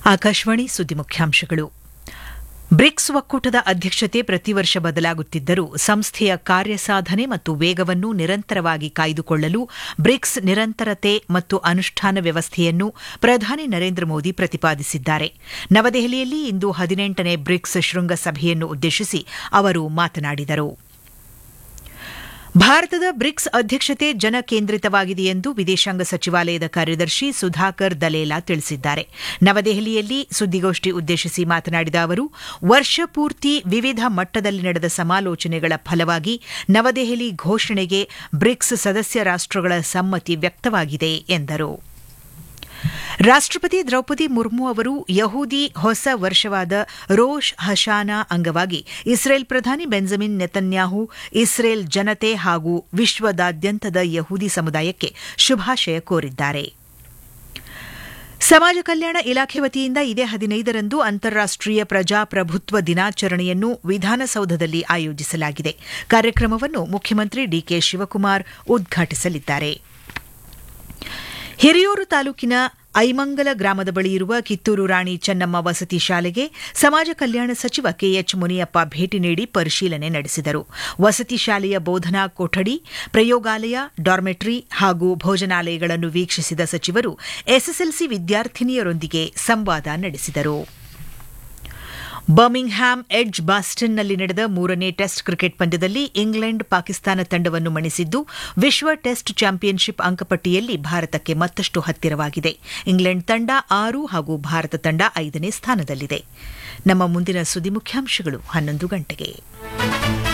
ಆಕಾಶವಾಣಿ ಸುದ್ದಿ ಮುಖ್ಯಾಂಶಗಳು ಬ್ರಿಕ್ಸ್ ಒಕ್ಕೂಟದ ಅಧ್ಯಕ್ಷತೆ ಪ್ರತಿ ವರ್ಷ ಬದಲಾಗುತ್ತಿದ್ದರೂ ಸಂಸ್ಥೆಯ ಕಾರ್ಯಸಾಧನೆ ಮತ್ತು ವೇಗವನ್ನು ನಿರಂತರವಾಗಿ ಕಾಯ್ದುಕೊಳ್ಳಲು ಬ್ರಿಕ್ಸ್ ನಿರಂತರತೆ ಮತ್ತು ಅನುಷ್ಠಾನ ವ್ಯವಸ್ಥೆಯನ್ನು ಪ್ರಧಾನಿ ನರೇಂದ್ರ ಮೋದಿ ಪ್ರತಿಪಾದಿಸಿದ್ದಾರೆ ನವದೆಹಲಿಯಲ್ಲಿ ಇಂದು ಹದಿನೆಂಟನೇ ಬ್ರಿಕ್ಸ್ ಶೃಂಗಸಭೆಯನ್ನು ಉದ್ದೇಶಿಸಿ ಅವರು ಮಾತನಾಡಿದರು ಭಾರತದ ಬ್ರಿಕ್ಸ್ ಅಧ್ಯಕ್ಷತೆ ಜನಕೇಂದ್ರಿತವಾಗಿದೆ ಎಂದು ವಿದೇಶಾಂಗ ಸಚಿವಾಲಯದ ಕಾರ್ಯದರ್ಶಿ ಸುಧಾಕರ್ ದಲೇಲಾ ತಿಳಿಸಿದ್ದಾರೆ ನವದೆಹಲಿಯಲ್ಲಿ ಸುದ್ದಿಗೋಷ್ಠಿ ಉದ್ದೇಶಿಸಿ ಮಾತನಾಡಿದ ಅವರು ವರ್ಷಪೂರ್ತಿ ವಿವಿಧ ಮಟ್ಟದಲ್ಲಿ ನಡೆದ ಸಮಾಲೋಚನೆಗಳ ಫಲವಾಗಿ ನವದೆಹಲಿ ಘೋಷಣೆಗೆ ಬ್ರಿಕ್ಸ್ ಸದಸ್ಯ ರಾಷ್ಟಗಳ ಸಮ್ಮತಿ ವ್ಯಕ್ತವಾಗಿದೆ ಎಂದರು ರಾಷ್ಟಪತಿ ದ್ರೌಪದಿ ಮುರ್ಮು ಅವರು ಯಹೂದಿ ಹೊಸ ವರ್ಷವಾದ ರೋಷ್ ಹಶಾನಾ ಅಂಗವಾಗಿ ಇಸ್ರೇಲ್ ಪ್ರಧಾನಿ ಬೆಂಜಮಿನ್ ನೆತನ್ಯಾಹು ಇಸ್ರೇಲ್ ಜನತೆ ಹಾಗೂ ವಿಶ್ವದಾದ್ಯಂತದ ಯಹೂದಿ ಸಮುದಾಯಕ್ಕೆ ಶುಭಾಶಯ ಕೋರಿದ್ದಾರೆ ಸಮಾಜ ಕಲ್ಯಾಣ ಇಲಾಖೆ ವತಿಯಿಂದ ಇದೇ ಹದಿನೈದರಂದು ಅಂತಾರಾಷ್ಟೀಯ ಪ್ರಜಾಪ್ರಭುತ್ವ ದಿನಾಚರಣೆಯನ್ನು ವಿಧಾನಸೌಧದಲ್ಲಿ ಆಯೋಜಿಸಲಾಗಿದೆ ಕಾರ್ಯಕ್ರಮವನ್ನು ಮುಖ್ಯಮಂತ್ರಿ ಡಿಕೆ ಶಿವಕುಮಾರ್ ಉದ್ಘಾಟಿಸಲಿದ್ದಾರೆ ಹಿರಿಯೂರು ತಾಲೂಕಿನ ಐಮಂಗಲ ಗ್ರಾಮದ ಬಳಿ ಇರುವ ಕಿತ್ತೂರು ರಾಣಿ ಚೆನ್ನಮ್ಮ ವಸತಿ ಶಾಲೆಗೆ ಸಮಾಜ ಕಲ್ಯಾಣ ಸಚಿವ ಕೆಎಚ್ ಮುನಿಯಪ್ಪ ಭೇಟಿ ನೀಡಿ ಪರಿಶೀಲನೆ ನಡೆಸಿದರು ವಸತಿ ಶಾಲೆಯ ಬೋಧನಾ ಕೊಠಡಿ ಪ್ರಯೋಗಾಲಯ ಡಾರ್ಮೆಟ್ರಿ ಹಾಗೂ ಭೋಜನಾಲಯಗಳನ್ನು ವೀಕ್ಷಿಸಿದ ಸಚಿವರು ಎಸ್ಎಸ್ಎಲ್ಸಿ ವಿದ್ಯಾರ್ಥಿನಿಯರೊಂದಿಗೆ ಸಂವಾದ ನಡೆಸಿದರು ಬರ್ಮಿಂಗ್ಹ್ಯಾಮ್ ಎಡ್ಜ್ ಬಾಸ್ಟನ್ನಲ್ಲಿ ನಡೆದ ಮೂರನೇ ಟೆಸ್ಟ್ ಕ್ರಿಕೆಟ್ ಪಂದ್ಯದಲ್ಲಿ ಇಂಗ್ಲೆಂಡ್ ಪಾಕಿಸ್ತಾನ ತಂಡವನ್ನು ಮಣಿಸಿದ್ದು ವಿಶ್ವ ಟೆಸ್ಟ್ ಚಾಂಪಿಯನ್ಶಿಪ್ ಅಂಕಪಟ್ಟಿಯಲ್ಲಿ ಭಾರತಕ್ಕೆ ಮತ್ತಷ್ಟು ಹತ್ತಿರವಾಗಿದೆ ಇಂಗ್ಲೆಂಡ್ ತಂಡ ಆರು ಹಾಗೂ ಭಾರತ ತಂಡ ಐದನೇ ಸ್ಥಾನದಲ್ಲಿದೆ ನಮ್ಮ ಮುಂದಿನ ಸುದ್ದಿ ಮುಖ್ಯಾಂಶಗಳು ಹನ್ನೊಂದು ಗಂಟೆಗೆ